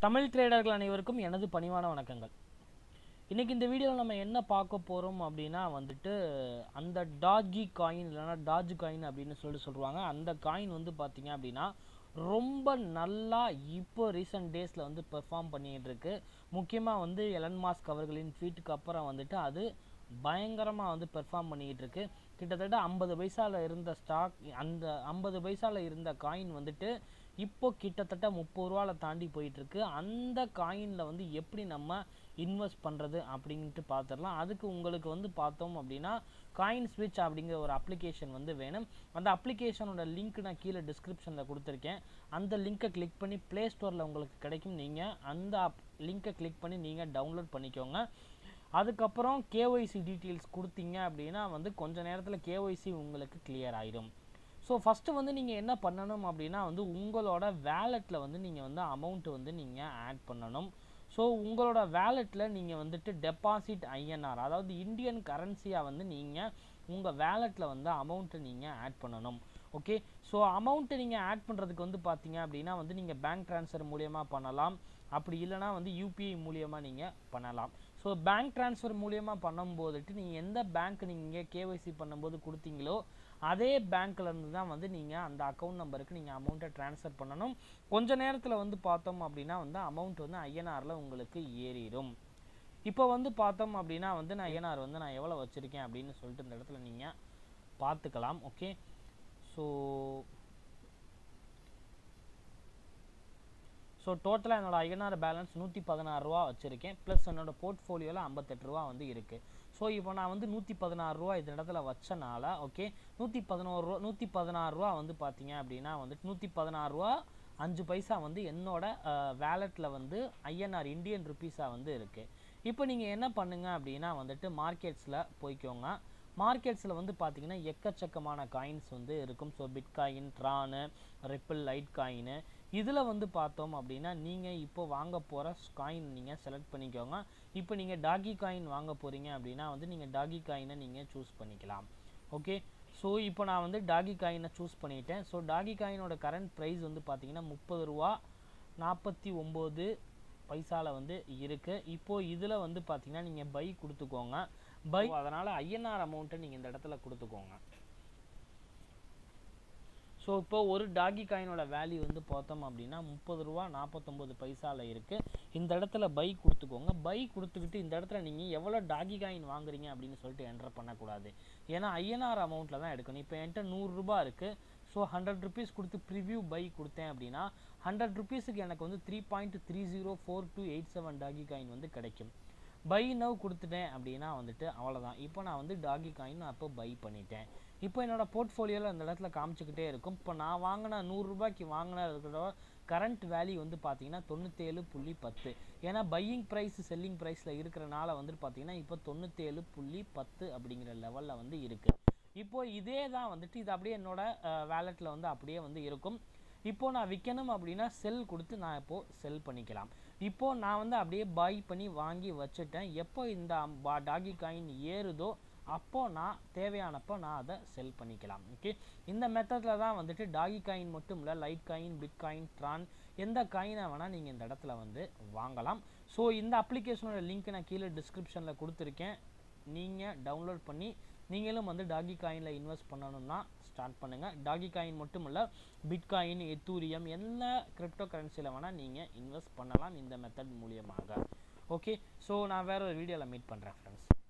தமிழ் ட்ரேடர்கள் அனைவருக்கும் எனது பணிவான வணக்கங்கள் இன்றைக்கி இந்த வீடியோவில் நம்ம என்ன பார்க்க போகிறோம் அப்படின்னா வந்துட்டு அந்த டாஜி காயின் இல்லைன்னா டாஜ் காயின் அப்படின்னு சொல்லிட்டு சொல்லுவாங்க அந்த காயின் வந்து பார்த்தீங்க அப்படின்னா ரொம்ப நல்லா இப்போ ரீசெண்ட் டேஸில் வந்து பெர்ஃபார்ம் பண்ணிகிட்டு இருக்கு முக்கியமாக வந்து எலன் மாஸ்க் அவர்களின் ட்வீட்டுக்கு அப்புறம் வந்துட்டு அது பயங்கரமாக வந்து பெர்ஃபார்ம் பண்ணிக்கிட்டு இருக்கு கிட்டத்தட்ட ஐம்பது பைசாவில் இருந்த ஸ்டாக் அந்த ஐம்பது பைசாவில் இருந்த காயின் வந்துட்டு இப்போ கிட்டத்தட்ட முப்பது ரூபாவில் தாண்டி போயிட்டுருக்கு அந்த காயினில் வந்து எப்படி நம்ம இன்வெஸ்ட் பண்ணுறது அப்படின்ட்டு பார்த்துடலாம் அதுக்கு உங்களுக்கு வந்து பார்த்தோம் அப்படின்னா காயின் ஸ்விட்ச் அப்படிங்கிற ஒரு அப்ளிகேஷன் வந்து வேணும் அந்த அப்ளிகேஷனோட லிங்க் நான் கீழே டிஸ்கிரிப்ஷனில் கொடுத்துருக்கேன் அந்த லிங்க்கை கிளிக் பண்ணி ப்ளே ஸ்டோரில் உங்களுக்கு கிடைக்கும் நீங்கள் அந்த லிங்க்கை கிளிக் பண்ணி நீங்கள் டவுன்லோட் பண்ணிக்கோங்க அதுக்கப்புறம் கேஒய்சி டீட்டெயில்ஸ் கொடுத்தீங்க அப்படின்னா வந்து கொஞ்ச நேரத்தில் கேஒய்சி உங்களுக்கு கிளியர் ஆயிடும் ஸோ ஃபஸ்ட்டு வந்து நீங்கள் என்ன பண்ணணும் அப்படின்னா வந்து உங்களோட வேலெட்டில் வந்து நீங்கள் வந்து அமௌண்ட்டு வந்து நீங்கள் ஆட் பண்ணணும் ஸோ உங்களோட வேலெட்டில் நீங்கள் வந்துட்டு டெபாசிட் ஐஎன்ஆர் அதாவது இந்தியன் கரன்சியாக வந்து நீங்கள் உங்கள் வேலெட்டில் வந்து அமௌண்ட்டை நீங்கள் ஆட் பண்ணணும் ஓகே ஸோ அமௌண்ட்டை நீங்கள் ஆட் பண்ணுறதுக்கு வந்து பார்த்தீங்க அப்படின்னா வந்து நீங்கள் பேங்க் ட்ரான்ஸ்ஃபர் மூலியமாக பண்ணலாம் அப்படி இல்லைனா வந்து யூபிஐ மூலியமாக நீங்கள் பண்ணலாம் ஸோ பேங்க் ட்ரான்ஸ்ஃபர் மூலியமாக பண்ணும்போதுட்டு நீங்கள் எந்த பேங்க் நீங்கள் கேஒய்சி பண்ணும்போது கொடுத்தீங்களோ அதே பேங்க்லேருந்து தான் வந்து நீங்கள் அந்த அக்கௌண்ட் நம்பருக்கு நீங்கள் அமௌண்ட்டை ட்ரான்ஸ்ஃபர் பண்ணணும் கொஞ்ச நேரத்தில் வந்து பார்த்தோம் அப்படின்னா வந்து அமௌண்ட் வந்து ஐஎன்ஆரில் உங்களுக்கு ஏறிடும் இப்போ வந்து பார்த்தோம் அப்படின்னா வந்து நான் ஐஎன்ஆர் வந்து நான் எவ்வளோ வச்சுருக்கேன் அப்படின்னு சொல்லிட்டு இந்த இடத்துல நீங்கள் பார்த்துக்கலாம் ஓகே ஸோ ஸோ டோட்டலாக என்னோடய ஐஎன்ஆர் பேலன்ஸ் நூற்றி பதினாறு ரூபா வச்சுருக்கேன் ப்ளஸ் என்னோடய போர்ட்ஃபோலியோவில் ஐம்பத்தெட்டு ரூபா வந்து இருக்குது ஸோ இப்போ நான் வந்து நூற்றி பதினாறு ரூபா இந்த இடத்துல வச்சனால ஓகே நூற்றி பதினோரு ரூபா நூற்றி பதினாறு ரூபா வந்து பார்த்தீங்க அப்படின்னா வந்துட்டு நூற்றி பதினாறு ரூபா அஞ்சு பைசா வந்து என்னோட வேலெட்டில் வந்து ஐஎன்ஆர் இந்தியன் ருப்பீஸாக வந்து இருக்குது இப்போ நீங்கள் என்ன பண்ணுங்க அப்படின்னா வந்துட்டு மார்க்கெட்ஸில் போய்க்கோங்க மார்க்கெட்ஸில் வந்து பார்த்தீங்கன்னா எக்கச்சக்கமான காயின்ஸ் வந்து இருக்கும் ஸோ பிட்காயின் ட்ரானு ரிப்பிள் லைட் காயின்னு இதில் வந்து பார்த்தோம் அப்படின்னா நீங்கள் இப்போ வாங்க போகிற காயின் நீங்கள் செலக்ட் பண்ணிக்கோங்க இப்போ நீங்கள் டாகி காயின் வாங்க போகிறீங்க அப்படின்னா வந்து நீங்கள் டாகி காயினை நீங்கள் சூஸ் பண்ணிக்கலாம் ஓகே ஸோ இப்போ நான் வந்து டாகி காயினை சூஸ் பண்ணிட்டேன் ஸோ டாகி காயினோட கரண்ட் ப்ரைஸ் வந்து பார்த்தீங்கன்னா முப்பது ரூபா நாற்பத்தி ஒம்பது பைசாவில் வந்து இருக்குது இப்போது இதில் வந்து பார்த்தீங்கன்னா நீங்கள் பை கொடுத்துக்கோங்க பை அதனால் ஐஎன்ஆர் அமௌண்ட்டை நீங்கள் இந்த இடத்துல கொடுத்துக்கோங்க ஸோ இப்போ ஒரு டாகி காயினோட வேல்யூ வந்து பார்த்தோம் அப்படின்னா முப்பது ரூபா நாற்பத்தொம்போது பைசாவில் இருக்குது இந்த இடத்துல பை கொடுத்துக்கோங்க பை கொடுத்துக்கிட்டு இந்த இடத்துல நீங்கள் எவ்வளோ டாகி காயின் வாங்குறீங்க அப்படின்னு சொல்லிட்டு என்டர் பண்ணக்கூடாது ஏன்னா ஐஎன்ஆர் அமௌண்ட்டில் தான் எடுக்கணும் இப்போ என்கிட்ட நூறுரூபா இருக்குது ஸோ ஹண்ட்ரட் ருபீஸ் கொடுத்து ப்ரிவ்யூ பை கொடுத்தேன் அப்படின்னா ஹண்ட்ரட் ருபீஸுக்கு எனக்கு வந்து three point three zero four two eight seven dogecoin வந்து கிடைக்கும் பை நவ் கொடுத்துட்டேன் அப்படின்னா வந்துட்டு அவ்வளோதான் இப்போ நான் வந்து டாகி காயின் நான் இப்போ பை பண்ணிட்டேன் இப்போ என்னோடய போர்ட்ஃபோலியோவில் அந்த இடத்துல காமிச்சிக்கிட்டே இருக்கும் இப்போ நான் வாங்கின நூறுரூபாய்க்கு வாங்கின கரண்ட் வேல்யூ வந்து பார்த்தீங்கன்னா தொண்ணூற்றேழு புள்ளி பத்து ஏன்னா பையிங் ப்ரைஸ் செல்லிங் ப்ரைஸில் இருக்கிறனால வந்துட்டு பார்த்தீங்கன்னா இப்போ தொண்ணூற்றேழு புள்ளி பத்து அப்படிங்கிற லெவலில் வந்து இருக்குது இப்போது இதே தான் வந்துட்டு இது அப்படியே என்னோடய வேலெட்டில் வந்து அப்படியே வந்து இருக்கும் இப்போது நான் விற்கணும் அப்படின்னா செல் கொடுத்து நான் இப்போது செல் பண்ணிக்கலாம் இப்போது நான் வந்து அப்படியே பை பண்ணி வாங்கி வச்சுட்டேன் எப்போ இந்த டாகி காயின் ஏறுதோ அப்போது நான் தேவையானப்போ நான் அதை செல் பண்ணிக்கலாம் ஓகே இந்த மெத்தடில் தான் வந்துட்டு டாகி காயின் மட்டும் இல்லை litecoin bitcoin Tron எந்த காயினை வேணால் நீங்கள் இந்த இடத்துல வந்து வாங்கலாம் ஸோ இந்த அப்ளிகேஷனோட லிங்க் நான் கீழே டிஸ்கிரிப்ஷனில் கொடுத்துருக்கேன் நீங்கள் டவுன்லோட் பண்ணி நீங்களும் வந்து டாகி காயினில் இன்வெஸ்ட் பண்ணணும்னா ஸ்டார்ட் பண்ணுங்கள் டாகி காயின் மட்டும் இல்லை பிட்காயின் எத்தூரியம் என்ன கிரிப்டோ கரன்சியில் வேணால் நீங்கள் இன்வெஸ்ட் பண்ணலாம் இந்த மெத்தட் மூலியமாக ஓகே ஸோ நான் வேறு ஒரு வீடியோவில் மீட் பண்ணுறேன் ஃப்ரெண்ட்ஸ்